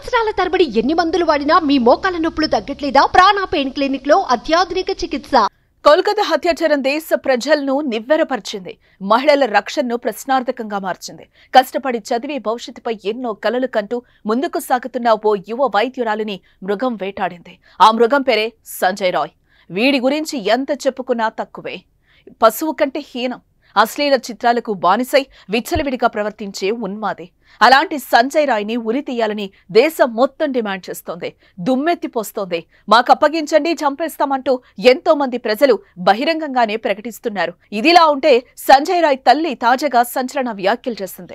సంవత్సరాల తరబడి ఎన్ని మందులు వాడినా మీ మోకాల నొప్పులు తగ్గట్లేదా ప్రాణ పెయిన్ క్లినిక్ లో అత్యాధునిక చికిత్స కోల్కతా హత్యాచారం దేశ ప్రజలను నివ్వెరపరిచింది మహిళల రక్షణను ప్రశ్నార్థకంగా మార్చింది కష్టపడి చదివి భవిష్యత్తుపై ఎన్నో కలలు కంటూ ముందుకు సాగుతున్న ఓ యువ వైద్యురాలిని మృగం వేటాడింది ఆ మృగం పేరే సంజయ్ రాయ్ వీడి గురించి ఎంత చెప్పుకున్నా తక్కువే పశువు కంటే హీనం అశ్లీల చిత్రాలకు బానిసై విచ్చలవిడిగా ప్రవర్తించే ఉన్మాది అలాంటి సంజయ్ రాయ్ని ఉరి తీయాలని దేశం మొత్తం డిమాండ్ చేస్తోంది దుమ్మెత్తిపోస్తోంది మాకు అప్పగించండి చంపేస్తామంటూ ఎంతో మంది ప్రజలు బహిరంగంగానే ప్రకటిస్తున్నారు ఇదిలా ఉంటే సంజయ్ రాయ్ తల్లి తాజాగా సంచలన వ్యాఖ్యలు చేసింది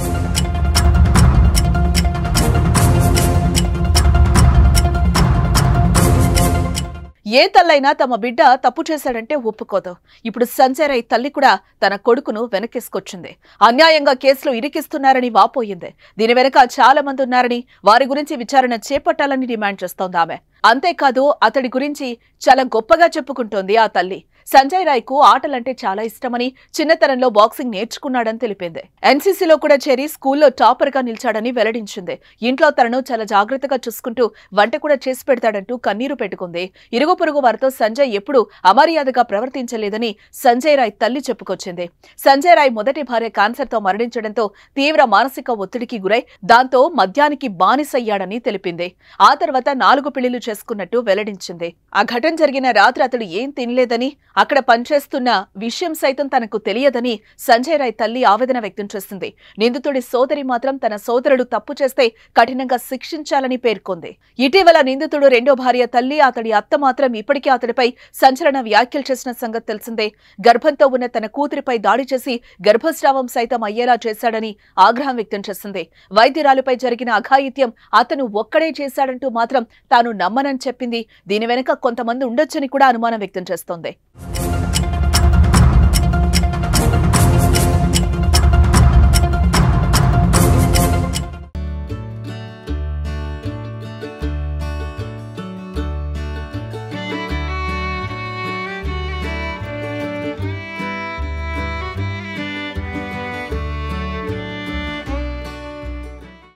ఏ తల్లైనా తమ బిడ్డ తప్పు చేశాడంటే ఒప్పుకోదు ఇప్పుడు సంజయ్ రాయ్ తల్లి కూడా తన కొడుకును వెనకేసుకొచ్చింది అన్యాయంగా కేసులో ఇరికిస్తున్నారని వాపోయింది దీని వెనక చాలా మంది ఉన్నారని వారి గురించి విచారణ చేపట్టాలని డిమాండ్ చేస్తోంది ఆమె అంతేకాదు అతడి గురించి చాలా గొప్పగా చెప్పుకుంటోంది ఆ తల్లి సంజయ్ రాయ్ కు ఆటలంటే చాలా ఇష్టమని చిన్నతనంలో బాక్సింగ్ నేర్చుకున్నాడని తెలిపింది ఎన్సీసీలో కూడా చేరి స్కూల్లో టాపర్ గా నిలిచాడని వెల్లడించింది ఇంట్లో తనను చాలా జాగ్రత్తగా చూసుకుంటూ వంట కూడా చేసి పెడతాడంటూ కన్నీరు పెట్టుకుంది ఇరుగు పొరుగు వారితో సంజయ్ ఎప్పుడూ అమర్యాదగా ప్రవర్తించలేదని సంజయ్ రాయ్ తల్లి చెప్పుకొచ్చింది సంజయ్ రాయ్ మొదటి భార్య క్యాన్సర్ తో మరణించడంతో తీవ్ర మానసిక ఒత్తిడికి గురై దాంతో మద్యానికి బానిసయ్యాడని తెలిపింది ఆ తర్వాత నాలుగు పెళ్లిళ్లు చేసుకున్నట్టు వెల్లడించింది ఆ ఘటన జరిగిన రాత్రి అతడు ఏం తినలేదని అక్కడ పనిచేస్తున్న విషయం సైతం తనకు తెలియదని సంజయ్ రాయ్ తల్లి ఆవేదన వ్యక్తం చేసింది నిందితుడి సోదరి మాత్రం తన సోదరుడు తప్పు చేస్తే కఠినంగా శిక్షించాలని పేర్కొంది ఇటీవల నిందితుడు రెండో భార్య తల్లి అతడి అత్త మాత్రం ఇప్పటికే అతడిపై సంచలన వ్యాఖ్యలు చేసిన సంగతి తెలిసిందే గర్భంతో ఉన్న తన కూతురిపై దాడి చేసి గర్భస్రావం సైతం అయ్యేలా చేశాడని ఆగ్రహం వ్యక్తం చేసింది వైద్యురాలుపై జరిగిన అఘాయిత్యం అతను ఒక్కడే చేశాడంటూ మాత్రం తాను నమ్మనని చెప్పింది దీని వెనుక కొంతమంది ఉండొచ్చని కూడా అనుమానం వ్యక్తం చేస్తోంది